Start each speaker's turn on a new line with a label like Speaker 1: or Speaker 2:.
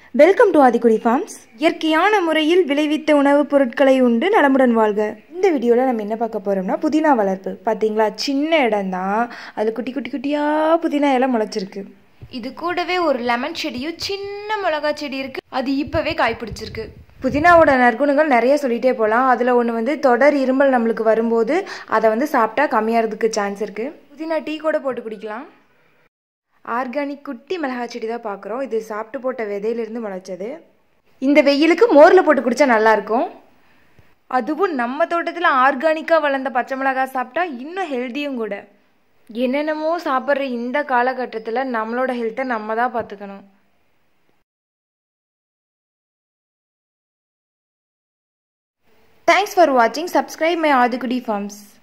Speaker 1: welcome to ஆதிக்குடி forms இயற்கையான முறையில் விளைவித்த உணவுப் பொருட்களை உண்டு நலமுடன் வாழ்க இந்த வீடியோவில் நம்ம என்ன பார்க்க போகிறோம்னா புதினா வளர்ப்பு பார்த்தீங்களா சின்ன இடம் தான் அதில் குட்டி குட்டி குட்டியாக புதினா இலை முளைச்சிருக்கு
Speaker 2: இது கூடவே ஒரு லெமன் செடியும் சின்ன மிளகா செடி இருக்கு அது இப்பவே காய் பிடிச்சிருக்கு
Speaker 1: புதினாவோட நற்குணங்கள் நிறைய சொல்லிட்டே போகலாம் அதில் ஒன்று வந்து தொடர் இருமல் நம்மளுக்கு வரும்போது அதை வந்து சாப்பிட்டா கம்மியாகிறதுக்கு சான்ஸ் இருக்குது புதினா டீ கூட போட்டு குடிக்கலாம் ஆர்கானிக் குட்டி மிளகாய் செடி தான் பார்க்குறோம் இது சாப்பிட்டு போட்ட விதையிலிருந்து முளைச்சது இந்த வெயிலுக்கு மோரில் போட்டு குடித்தா நல்லாயிருக்கும் அதுவும் நம்ம தோட்டத்தில் ஆர்கானிக்காக வளர்ந்த பச்சை மிளகாய் சாப்பிட்டா இன்னும் ஹெல்த்தியும் கூட என்னென்னமோ சாப்பிட்ற இந்த காலகட்டத்தில் நம்மளோட ஹெல்த்தை நம்ம தான் பார்த்துக்கணும் தேங்க்ஸ் ஃபார் வாட்சிங் சப்ஸ்கிரைப் மை ஆதிகுடி ஃபார்ம்ஸ்